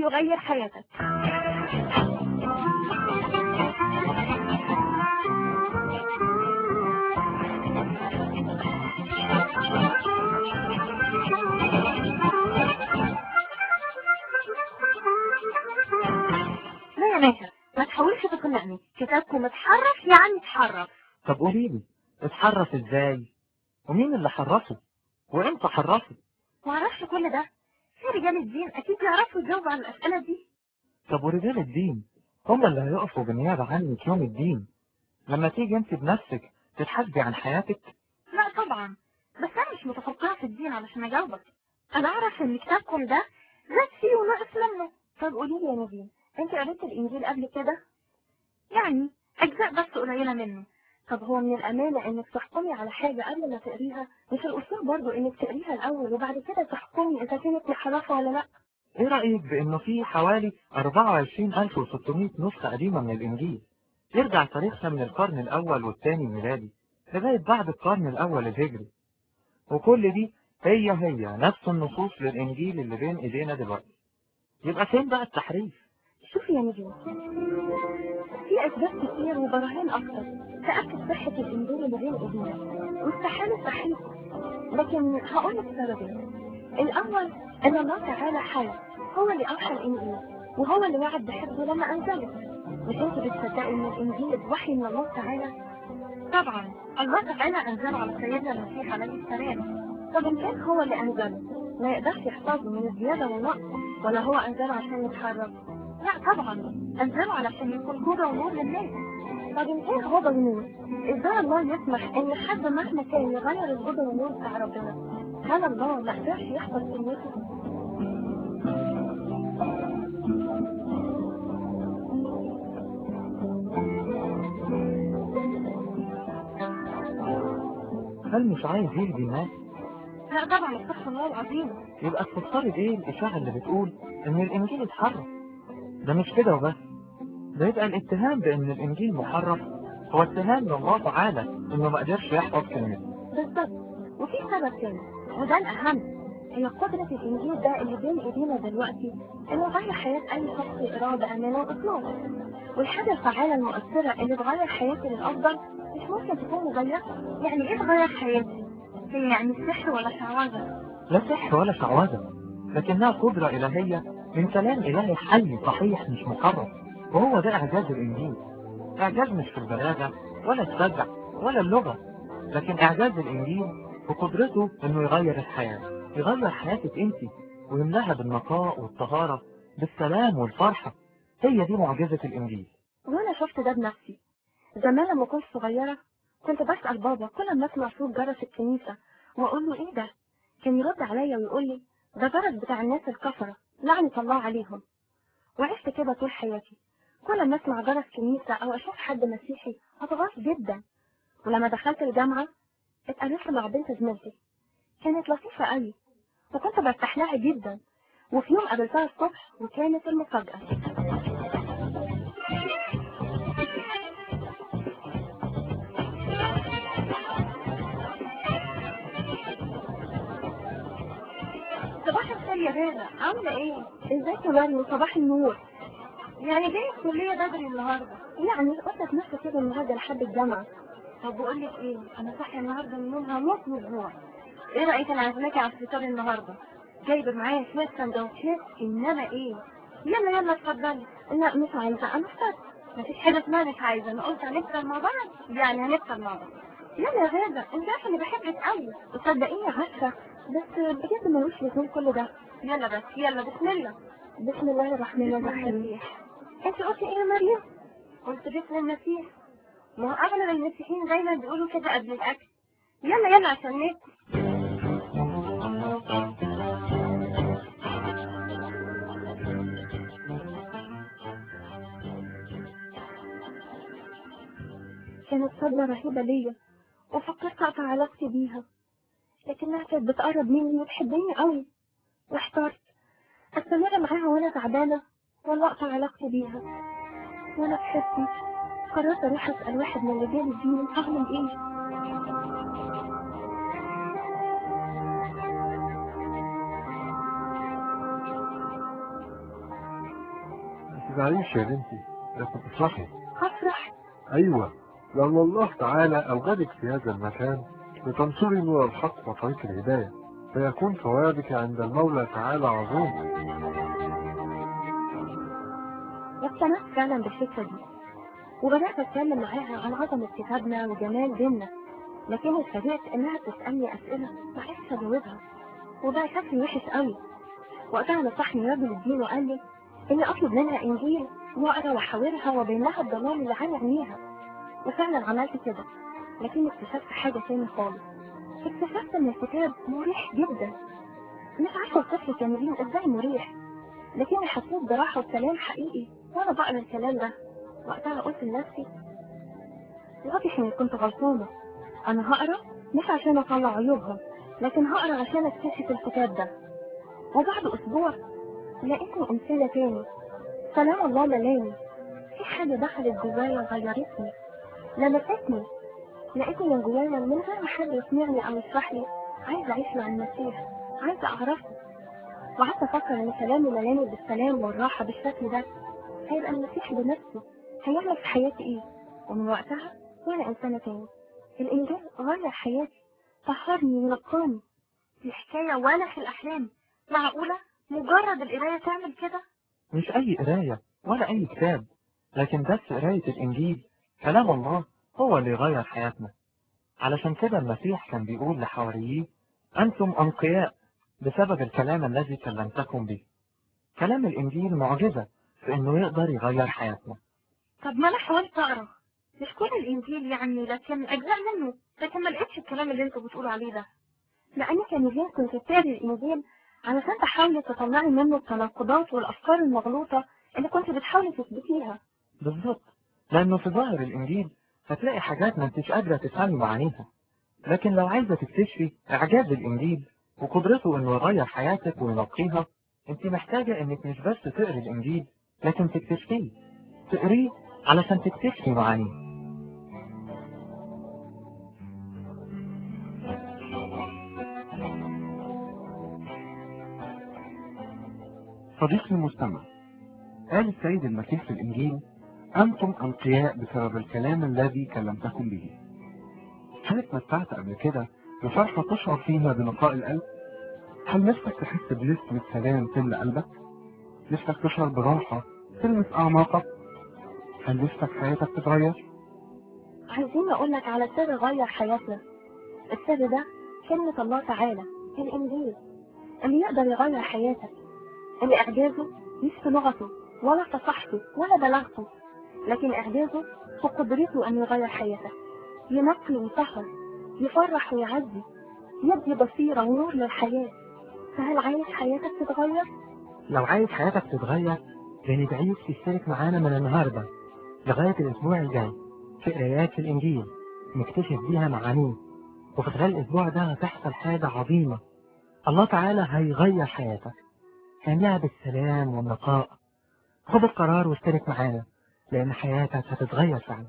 يغير حياتك لا يا ماهر ما تحاولش تقنعني كتابكم اتحرف يعني اتحرف طب قولي لي اتحرف ازاي ومين اللي حرفه وامتى حرفه معرفش كل ده في رجال الدين اكيد يعرفوا يجاوبوا على الاسئله دي طب ورجال الدين هم اللي هيقفوا بالنيابة عنك يوم الدين لما تيجي انت بنفسك تتحاسبي عن حياتك لا طبعا بس انا مش متفقهه في الدين علشان اجاوبك انا اعرف ان كتابكم ده زاد فيه ونقص منه طب قولي لي يا نبيل انت قريت الانجيل قبل كده يعني اجزاء بس قليله منه طب هو من الامانه انك تحكمي على حاجه قبل ما تقريها مش الاصول برضو انك تقريها الاول وبعد كده تحكمي اذا كانت محرفه ولا لا ايه رأيك بانه في حوالي 24600 نسخة قديمة من الانجيل يرجع تاريخها من القرن الاول والثاني الميلادي لغاية بعد القرن الاول الهجري وكل دي هي هي نفس النصوص للانجيل اللي بين ايدينا دلوقتي يبقى فين بقى التحريف شوفي يا نجوم في أسباب كتير وبراهين أكتر تأكد صحة الإنجيل اللي بين إيدينا واستحالة تحريفه لكن هقول لك سببين الأول إن الله تعالى حي هو اللي أوحى الإنجيل وهو اللي وعد بحفظه لما أنزله مش أنت بتصدقي إن الإنجيل وحي من الله تعالى؟ طبعا الله تعالى أنزله على سيدنا المسيح عليه السلام طب إن كان هو اللي أنزله ما يقدرش يحفظه من الزيادة والنقص ولا هو أنزله عشان يتحرك لا طبعا انزله علشان يكون هدى ونور للناس طب ان كان هدى ونور ازاي الله يسمح ان حد مهما كان يغير الهدى والنور بتاع ربنا هل الله ما قدرش يحفظ كلمته هل مش عايز يهدي الناس لا طبعا استغفر الله العظيم يبقى تفسري بايه الاشاعة اللي بتقول ان الانجيل اتحرف ده مش كده وبس ده يبقى الاتهام بان الانجيل محرف هو اتهام لله تعالى انه ما قدرش يحفظ كلمته بالظبط وفي سبب تاني وده الأهم هي قدرة الإنجيل ده اللي بين إيدينا دلوقتي إنه يغير حياة أي شخص يقراه بأمانة وإطلاق والحاجة الفعالة المؤثرة اللي تغير حياتي للأفضل مش ممكن تكون مغيرة يعني إيه تغير حياتي؟ هي يعني سحر ولا شعوذة؟ لا سحر ولا شعوذة لكنها قدرة إلهية من كلام إلهي حي صحيح مش محرف وهو ده إعجاز الإنجيل إعجاز مش في البلاغة ولا السجع ولا اللغة لكن إعجاز الإنجيل بقدرته إنه يغير الحياة يغير حياتك أنت ويملاها بالنقاء والطهارة بالسلام والفرحة هي دي معجزة الإنجيل وأنا شفت ده بنفسي زمان لما كنت صغيرة كنت بسأل بابا كل ما أسمع صوت جرس الكنيسة وأقول له إيه ده؟ كان يرد عليا ويقول لي ده جرس بتاع الناس الكفرة لعنة الله عليهم وعشت كده طول حياتي كل ما اسمع جرس كنيسة او اشوف حد مسيحي اتغاظ جدا ولما دخلت الجامعة اتقابلت مع بنت زميلتي كانت لطيفة قوي وكنت برتاح لها جدا وفي يوم قابلتها الصبح وكانت المفاجأة صباح الخير يا غادة عاملة ايه؟ ازيك يا مريم صباح النور يعني جاي الكلية بدري النهاردة يعني قلت اتمشى كده النهاردة لحد الجامعة طب بقول لك ايه انا صاحية النهاردة من النوم هموت من الجوع ايه رأيك انا عازماكي على الفطار النهاردة جايبة معايا شوية سندوتشات انما ايه يلا يلا اتفضلي لا مش عايزة انا افطر مفيش حاجة اسمها مش عايزة انا قلت هنفطر مع بعض يعني هنفطر مع بعض يلا يا غادة انت عارفة اني بحبك قوي تصدقيني عارفة بس بجد ملوش لزوم كل ده يلا بس يلا بسم الله بسم الله الرحمن الرحيم انت قلتي ايه يا مريم قلت باسم المسيح ما هو اغلب المسيحيين دايما بيقولوا كده قبل الاكل يلا يلا عشان ناكل كانت صدمة رهيبة ليا وفكرت أقطع علاقتي بيها لكنها كانت بتقرب مني وتحبني قوي واحترت استمر معاها وانا تعبانة ولا اقطع علاقتي بيها وانا في حسي قررت اروح اسأل واحد من رجال الدين هعمل ايه تزعليش يا بنتي لكن افرحي هفرح أيوة لأن الله تعالى أوجدك في هذا المكان لتنصري نور الحق وطريق الهداية فيكون ثوابك عند المولى تعالى عظيم واقتنعت فعلا بالفكرة دي وبدأت أتكلم معاها عن عظمة كتابنا وجمال ديننا لكن اتفاجئت إنها بتسألني أسئلة معرفش أجاوبها وبقى شكلي وحش قوي وقتها نصحني راجل الدين وقال لي إني أطلب منها إنجيل وأقرأ وأحاورها وأبين لها الضلال اللي عن عينيها وفعلا عملت كده لكن اكتشفت حاجة تاني خالص اكتشفت إن الكتاب مريح جدا مش عارفة أوصف يا نبيل إزاي مريح لكني حسيت براحة وسلام حقيقي وأنا بقرا الكلام ده وقتها قلت لنفسي واضح إني كنت غلطانة أنا هقرا مش عشان أطلع عيوبها لكن هقرا عشان أكتشف الكتاب ده وبعد أسبوع لقيتني إنسانة تاني سلام الله ملاني في حاجة دخلت جوايا غيرتني لمستني لقيتني من جوايا من غير ما حد يسمعني أو يشرح لي عايزة أعيش مع المسيح عايزة أعرفه وقعدت أفكر إن كلامي ملاني بالسلام والراحة بالشكل ده هيبقى المسيح بنفسه هيعمل في حياتي إيه ومن وقتها وأنا إنسانة تاني الإنجيل غير حياتي طهرني ونقاني الحكاية ولا في الأحلام معقولة مجرد القراية تعمل كده مش أي قراية ولا أي كتاب لكن بس قراية الإنجيل كلام الله هو اللي يغير حياتنا علشان كده المسيح كان بيقول لحواريه أنتم أنقياء بسبب الكلام الذي كلمتكم به كلام الإنجيل معجزة في إنه يقدر يغير حياتنا طب ما أنا حاولت أقرأ مش كل الإنجيل يعني لكن أجزاء منه لكن ما لقيتش الكلام اللي انتوا بتقولوا عليه ده لأني كان يجين كنت بتقري الإنجيل علشان تحاولي تطلعي منه التناقضات والأفكار المغلوطة اللي كنت بتحاولي تثبتيها بالظبط لأنه في ظاهر الإنجيل هتلاقي حاجات ما انتش قادرة تفهمي معانيها لكن لو عايزة تكتشفي إعجاز الإنجيل وقدرته إنه يغير حياتك وينقيها انت محتاجة إنك مش بس تقري الإنجيل لكن تكتشفيه تقريه علشان تكتشفي معانيه صديقي المستمع قال السيد المسيح في الإنجيل أنتم أنقياء بسبب الكلام الذي كلمتكم به هل اتمتعت قبل كده بفرحة تشعر فيها بنقاء القلب؟ هل نفسك تحس بنسمة سلام تملأ قلبك؟ نفسك تشعر براحة تلمس أعماقك؟ هل نفسك حياتك تتغير؟ عايزين أقول لك على سر غير حياتنا السر ده كلمة الله تعالى الإنجيل اللي يقدر يغير حياتك اللي إعجازه مش في لغته ولا فصحته ولا بلاغته لكن إعجازه في قدرته أن يغير حياتك ينقي ويطهر يفرح ويعزي يدي بصيرة ونور للحياة فهل عايز حياتك تتغير؟ لو عايز حياتك تتغير بندعيك تشترك معانا من النهاردة لغاية الأسبوع الجاي في قرايات الإنجيل نكتشف بيها معانيه وفي خلال الأسبوع ده هتحصل حاجة عظيمة الله تعالى هيغير حياتك هيملاها بالسلام والنقاء خد القرار واشترك معانا لأن حياتك هتتغير فعلا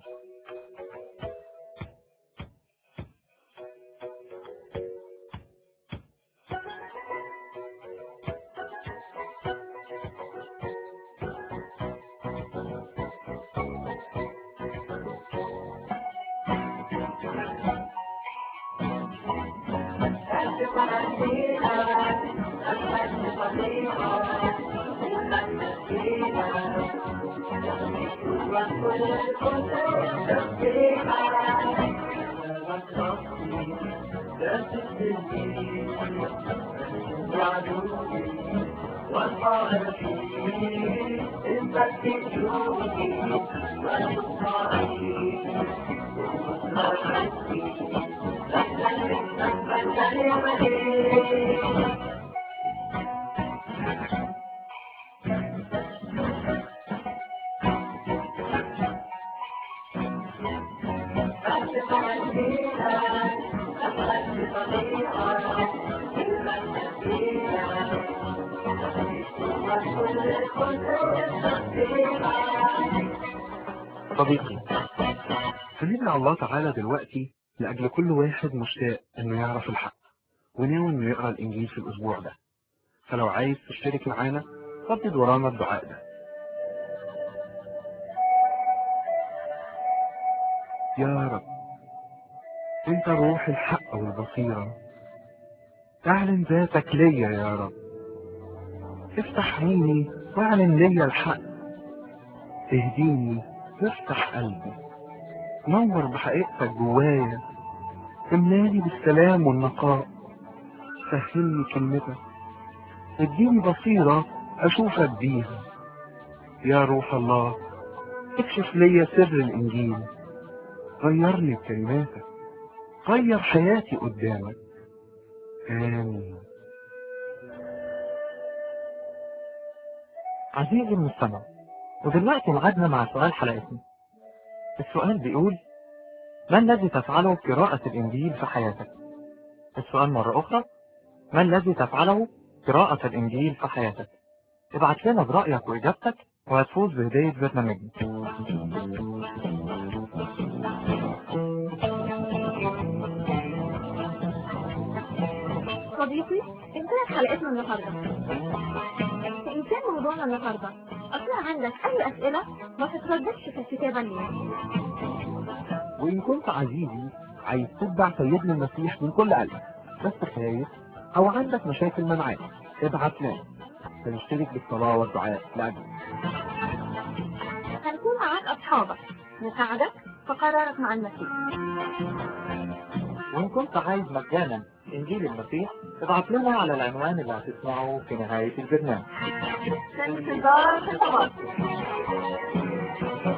صديقي خلينا الله تعالى دلوقتي لأجل كل واحد مشتاق إنه يعرف الحق وناوي إنه يقرأ الإنجيل في الأسبوع ده فلو عايز تشترك معانا ردد ورانا الدعاء ده يا رب انت روح الحق والبصيرة اعلن ذاتك ليا يا رب افتح عيني واعلن ليا الحق اهديني وافتح قلبي نور بحقيقتك جوايا املاني بالسلام والنقاء فهمني كلمتك اديني بصيرة اشوفك بيها يا روح الله اكشف ليا سر الانجيل غيرني بكلماتك غير حياتي قدامك امين عزيزي المستمع ودلوقتي ميعادنا مع سؤال حلقتنا السؤال بيقول ما الذي تفعله قراءة الإنجيل في حياتك؟ السؤال مرة أخرى ما الذي تفعله قراءة الإنجيل في حياتك؟ ابعت لنا برأيك وإجابتك وهتفوز بهدية برنامجنا صديقي انتهت حلقتنا النهارده إن كان موضوعنا النهارده أطلع عندك أي أسئلة ما تترددش في الكتابة لينا وإن كنت عزيزي عايز تتبع سيدنا المسيح من كل قلبك بس خايف أو عندك مشاكل منعاك ابعت لنا سنشترك بالصلاة والدعاء لأجلك هنكون معاك أصحابك نساعدك في قرارك مع المسيح وإن كنت عايز مجانا إنجيل المسيح ابعت لنا على العنوان اللي هتسمعه في نهاية البرنامج في انتظار خطابات